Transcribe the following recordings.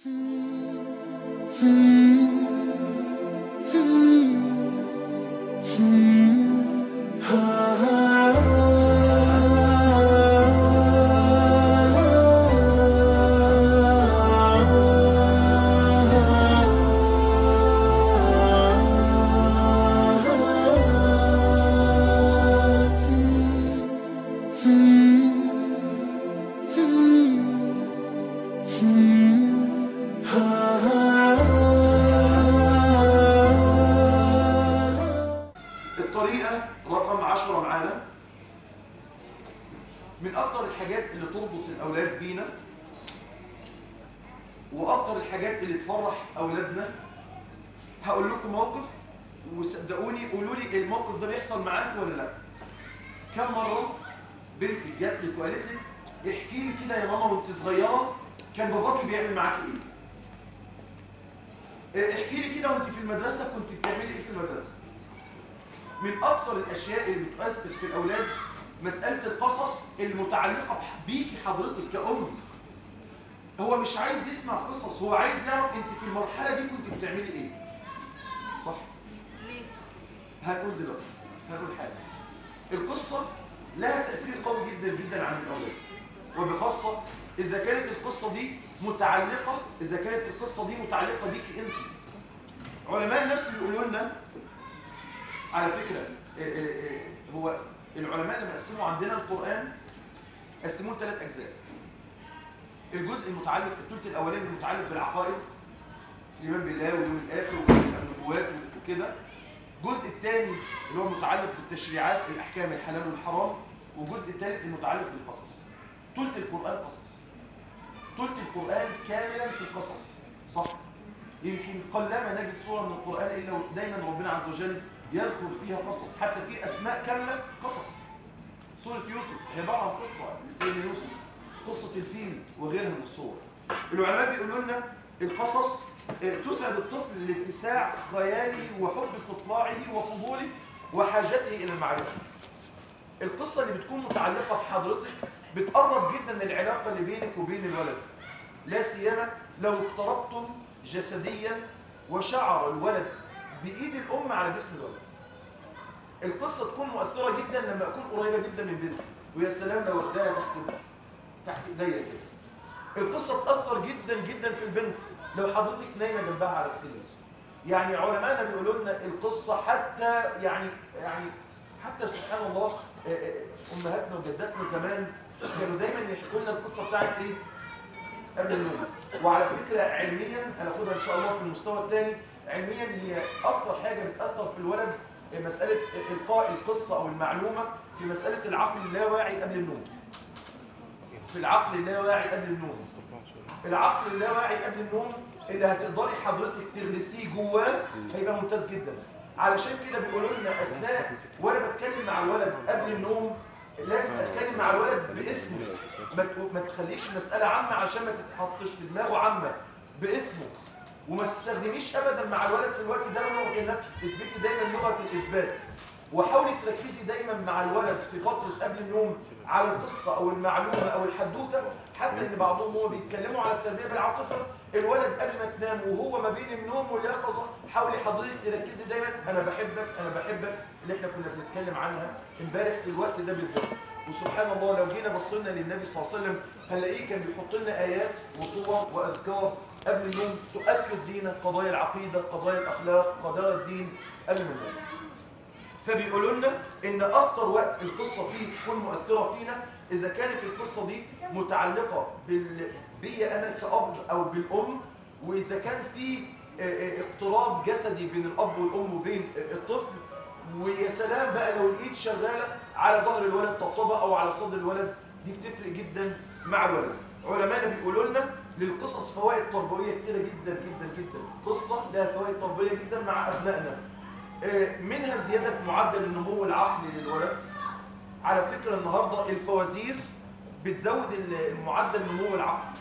الطريقة رقم عشرة معانا من أكتر الحاجات اللي تربط الأولاد بينا وأكتر الحاجات اللي تفرح أولادنا هقول لكم موقف وصدقوني قولوا لي الموقف ده بيحصل معاك ولا لا كم مرة بنتي جات لك وقالت لي احكي لي كده يا ماما وانت صغيرة كان باباكي بيعمل معاكي ايه احكي لي كده وانت في المدرسة كنت بتعملي ايه في المدرسة من اكتر الاشياء اللي بتؤثر في الاولاد مسألة القصص المتعلقة بيكي حضرتك كأم هو مش عايز يسمع قصص هو عايز يعرف انت في المرحلة دي كنت بتعملي ايه صح هنقول دلوقتي هنقول حاجة القصة لها تأثير قوي جدا جدا عن الأولاد وبخاصة إذا كانت القصة دي متعلقة إذا كانت القصة دي متعلقة بيكي أنت علماء النفس بيقولوا لنا على فكرة إيه إيه إيه هو العلماء لما قسموا عندنا القرآن قسموه ثلاث أجزاء الجزء المتعلق الثلث الأولاني المتعلق بالعقائد الإيمان بالله واليوم الآخر والنبوات وكده الجزء الثاني اللي هو متعلق بالتشريعات الأحكام الحلال والحرام والجزء الثالث المتعلق بالقصص ثلث القرآن قصص ثلث القرآن كاملا في القصص صح يمكن قلما نجد سورة من القرآن إلا دايما ربنا عز وجل يذكر فيها قصص حتى في أسماء كاملة قصص سورة يوسف عبارة عن قصة لسيدنا يوسف قصة الفيل وغيرها من الصور العلماء بيقولوا لنا القصص تسعد الطفل لاتساع خياله وحب استطلاعه وفضوله وحاجته إلى المعرفة القصة اللي بتكون متعلقة بحضرتك بتقرب جدا العلاقة اللي بينك وبين الولد لا سيما لو اقتربتم جسديا وشعر الولد بإيد الأم على جسم الولد القصة تكون مؤثرة جدا لما أكون قريبة جدا من بنتي ويا سلام لو واخداها تحت تحت ايديا كده القصة تأثر جدا جدا في البنت لو حضرتك نايمة جنبها على السرير يعني علماءنا بيقولوا لنا القصة حتى يعني يعني حتى سبحان الله أمهاتنا وجداتنا زمان كانوا دايما يحكوا لنا القصة بتاعت ايه قبل النوم وعلى فكرة علميا هناخدها ان شاء الله في المستوى الثاني علميا هي اكتر حاجة بتأثر في الولد مسألة إلقاء القصة أو المعلومة في مسألة العقل اللاواعي قبل النوم في العقل اللاواعي قبل النوم العقل اللاواعي قبل النوم اللي هتقدري حضرتك تغرسيه جواه هيبقى ممتاز جدا علشان كده بيقولوا لنا اثناء وانا بتكلم مع الولد قبل النوم لازم اتكلم مع الولد باسمه ما ما تخليش المساله عامه عشان ما تتحطش في دماغه عامه باسمه وما تستخدميش ابدا مع الولد في الوقت ده لغه النفس اثبتي دايما لغه الاثبات وحاولي تركزي دايما مع الولد في فترة قبل النوم على القصة او المعلومة او الحدوتة حتى ان بعضهم هو بيتكلموا على التربية بالعاطفة الولد قبل ما تنام وهو ما بين النوم واليقظة حاولي حضرتك تركزي دايما انا بحبك انا بحبك اللي احنا كنا بنتكلم عنها امبارح في الوقت ده بالذات وسبحان الله لو جينا بصينا للنبي صلى الله عليه وسلم هنلاقيه كان بيحط لنا ايات وصور واذكار قبل النوم تؤكد دينا قضايا العقيدة قضايا الاخلاق قضايا الدين قبل ما ننام فبيقولوا لنا ان اكتر وقت القصة فيه تكون مؤثرة فينا اذا كانت القصة دي متعلقة بال... بي انا كأب او بالام واذا كان في اقتراب جسدي بين الاب والام وبين الطفل ويا سلام بقى لو الايد شغالة على ظهر الولد طبطبة او على صدر الولد دي بتفرق جدا مع الولد علماءنا بيقولوا لنا للقصص فوائد تربوية كتيرة جدا جدا جدا قصة لها فوائد تربوية جدا مع ابنائنا منها زيادة معدل النمو العقلي للولد على فكرة النهاردة الفوازير بتزود معدل النمو العقلي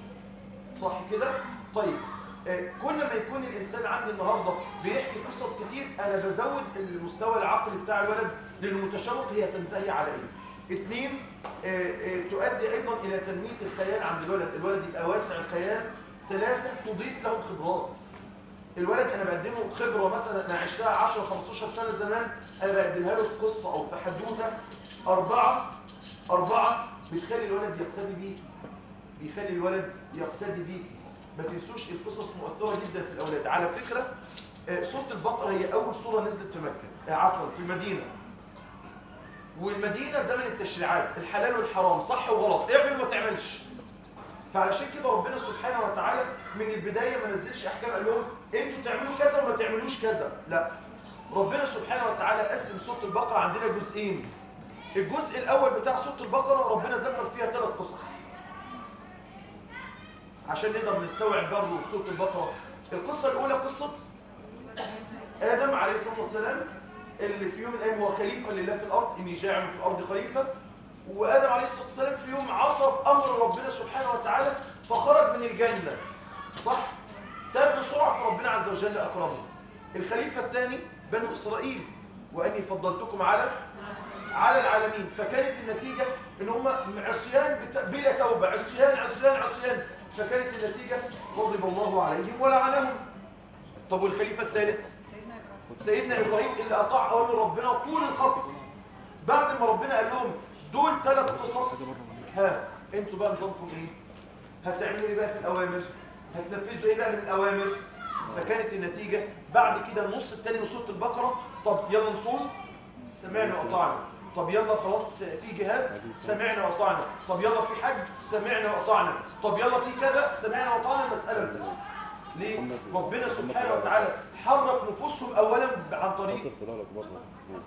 صح كده؟ طيب كل ما يكون الإنسان عندي النهاردة بيحكي قصص كتير أنا بزود المستوى العقلي بتاع الولد للمتشوق هي تنتهي على إيه؟ اثنين تؤدي أيضا إلى تنمية الخيال عند الولد الولد يبقى واسع الخيال ثلاثة تضيف لهم خبرات الولد انا بقدمه خبرة مثلا انا عشتها 10 15 سنة زمان انا بقدمها له في قصة او في حدوتة أربعة أربعة بتخلي الولد يقتدي بيك بيخلي الولد يقتدي بيك ما تنسوش القصص مؤثرة جدا في الأولاد على فكرة آه، سورة البقرة هي أول سورة نزلت في مكة آه، عفوا في المدينة والمدينة زمن التشريعات الحلال والحرام صح وغلط اعمل وما تعملش فعلشان كده ربنا سبحانه وتعالى من البداية ما نزلش أحكام قال لهم انتوا تعملوا كذا وما تعملوش كذا لا ربنا سبحانه وتعالى قسم سورة البقرة عندنا جزئين الجزء الأول بتاع سورة البقرة ربنا ذكر فيها ثلاث قصص عشان نقدر نستوعب برضه سورة البقرة القصة الأولى قصة آدم عليه الصلاة والسلام اللي في يوم من الأيام هو خليفة لله في الأرض إني جاعل في الأرض خليفة وآدم عليه الصلاة والسلام في يوم عصى أمر ربنا سبحانه وتعالى فخرج من الجنة صح؟ تاب بسرعة فربنا عز وجل أكرمه الخليفة الثاني بنو إسرائيل وأني فضلتكم على على العالمين فكانت النتيجة ان هم عصيان بت- بلا توبة عصيان عصيان عصيان فكانت النتيجة غضب الله عليهم ولعنهم طب والخليفة الثالث سيدنا إبراهيم اللي أطاع أوامر ربنا طول الخط بعد ما ربنا قال لهم دول ثلاث قصص ها انتوا بقى نظامكم ايه هتعملوا ايه بقى في الأوامر هتنفذوا ايه بقى من الأوامر فكانت النتيجة بعد كده النص الثاني من سورة البقرة طب يلا نصوم سمعنا وأطعنا طب يلا خلاص في جهاد سمعنا وأطعنا طب يلا في حج سمعنا وأطعنا طب يلا في كذا سمعنا وأطعنا مسألة انتهت. ليه؟ ربنا سبحانه وتعالى حرك نفوسهم أولا عن طريق طلع لك بره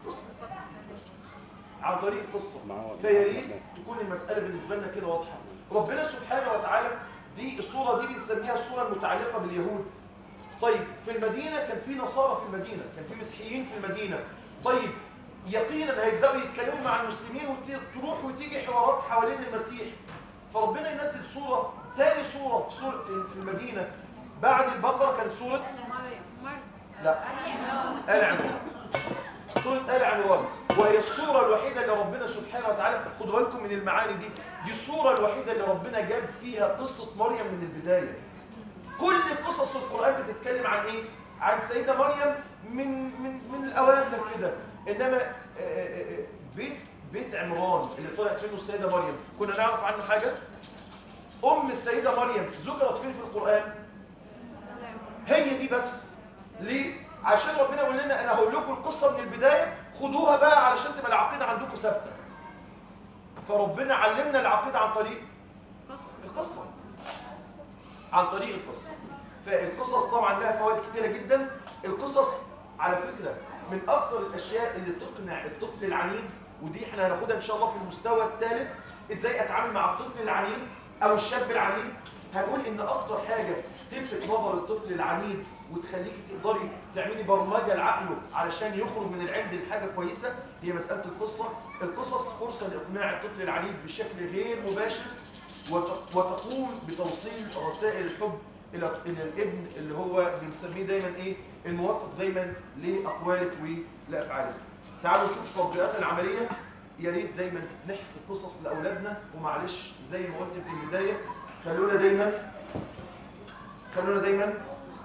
عن طريق قصة معاه- فيا ريت معاه. تكون المسألة بالنسبة لنا كده واضحة ربنا سبحانه وتعالى دي الصورة دي بنسميها الصورة المتعلقة باليهود طيب في المدينة كان في نصارى في المدينة كان في مسيحيين في المدينة طيب يقينا هيبدأوا يتكلموا مع المسلمين وتروح وتيجي حوارات حوالين المسيح فربنا ينزل صورة تاني صورة في صورة في المدينة بعد البقرة كانت صورة لا آل عمران سورة آل عمران وهي الصورة الوحيدة اللي ربنا سبحانه وتعالى خدوا بالكم من المعاني دي دي الصورة الوحيدة اللي ربنا جاب فيها قصة مريم من البداية كل قصص القرآن بتتكلم عن ايه؟ عن سيدة مريم من من من الأواخر كده إنما آه، آه، آه، بيت بيت عمران اللي طلعت منه السيدة مريم كنا نعرف عنه حاجة؟ أم السيدة مريم ذكرت فين في القرآن؟ هي دي بس ليه عشان ربنا يقول لنا انا هقول لكم القصه من البدايه خدوها بقى علشان تبقى العقيده عندكم ثابته فربنا علمنا العقيده عن طريق القصه عن طريق القصه فالقصص طبعا لها فوائد كثيره جدا القصص على فكره من اكثر الاشياء اللي تقنع الطفل العنيد ودي احنا هناخدها ان شاء الله في المستوى الثالث ازاي اتعامل مع الطفل العنيد او الشاب العنيد هنقول ان اكتر حاجه تلفت نظر الطفل العنيد وتخليكي تقدري تعملي برمجه لعقله علشان يخرج من العند لحاجه كويسه هي مساله القصه القصص فرصه لاقناع الطفل العنيد بشكل غير مباشر وت- وتقوم بتوصيل رسائل الحب الى الى الابن اللي هو بنسميه دايما ايه الموافق دايما لاقوالك ولافعالك تعالوا نشوف التطبيقات العمليه يا ريت دايما نحكي قصص لاولادنا ومعلش زي ما قلت في البدايه خلونا دايما خلونا دايما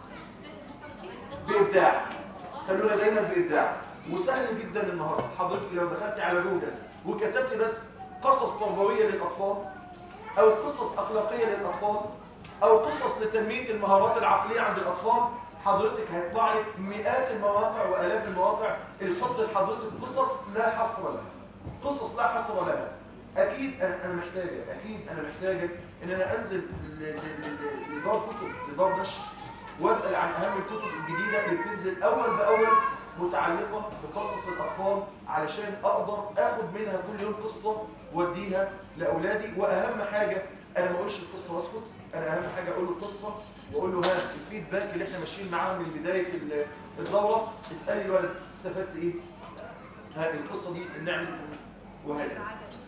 بإبداع خلونا دايما بإبداع وسهل جدا النهارده حضرتك لو دخلت على جوجل وكتبت بس قصص تربوية للأطفال أو قصص أخلاقية للأطفال أو قصص لتنمية المهارات العقلية عند الأطفال حضرتك هيطلع لك مئات المواقع وآلاف المواقع اللي تحط لحضرتك قصص لا حصر لها قصص لا حصر لها أكيد أنا أنا محتاجة أكيد أنا محتاجة إن أنا أنزل ل- ل- ل- لدار كتب لدار نشر واسأل عن أهم الكتب الجديدة اللي بتنزل أول بأول متعلقة بقصص الأطفال علشان أقدر أخد منها كل يوم قصة وأديها لأولادي وأهم حاجة أنا ما أقولش القصة وأسكت أنا أهم حاجة أقول له القصة وأقول له ها الفيدباك اللي إحنا ماشيين معاه من بداية ال- الدورة اسألي الولد استفدت إيه؟ ها القصة دي نعمل وهكذا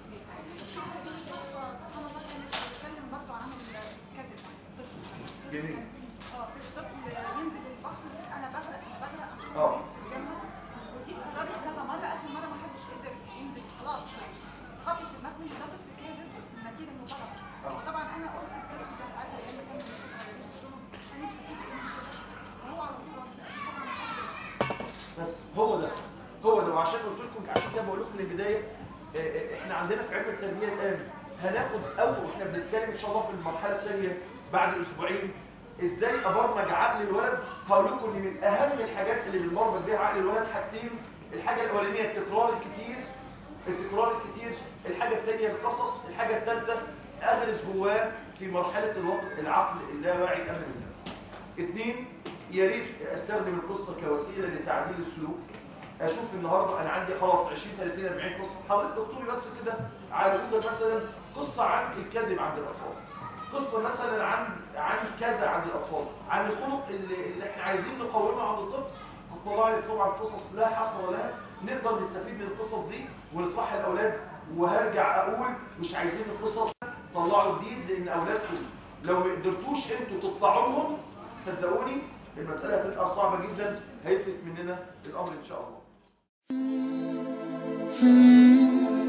جميل. اه الطفل ينزل البحر انا بغرق انا بغرق اه. ودي اتكررت كذا مره اخر مره ما حدش قدر ينزل خلاص خطف المكنه ده طفل كده النتيجه انه غلط اه. طبعا انا قلت الطفل ده ساعتها يا اما كان بس هو ده هو ده وعشان قلت لكم عشان كده بقول لكم من البدايه آه، آه، احنا عندنا في علم التربيه الان هناخد اول احنا بنتكلم ان شاء الله في المرحله الثانيه بعد اسبوعين ازاي ابرمج عقل الولد هقول لكم ان من اهم الحاجات اللي بنبرمج بيها عقل الولد حاجتين الحاجه الاولانيه التكرار الكتير التكرار الكتير الحاجه الثانيه القصص الحاجه الثالثه اغرس جواه في مرحله الوقت العقل اللاواعي امر الله اثنين يا ريت استخدم القصه كوسيله لتعديل السلوك اشوف النهارده انا عندي خلاص 20 30 40 قصه حضرتك دكتوري بس كده على جوجل مثلا قصه عن الكذب عند الاطفال قصه مثلا عن عن كذا عند الاطفال عن الخلق اللي, اللي احنا عايزين نقومه عند الطفل هتطلع لي طبعا قصص لا حصر لها نقدر نستفيد من القصص دي ونصلح الاولاد وهرجع اقول مش عايزين القصص طلعوا جديد لان اولادكم لو ما قدرتوش انتوا تطلعوا لهم صدقوني المساله هتبقى صعبه جدا هيفلت مننا الامر ان شاء الله Hmm.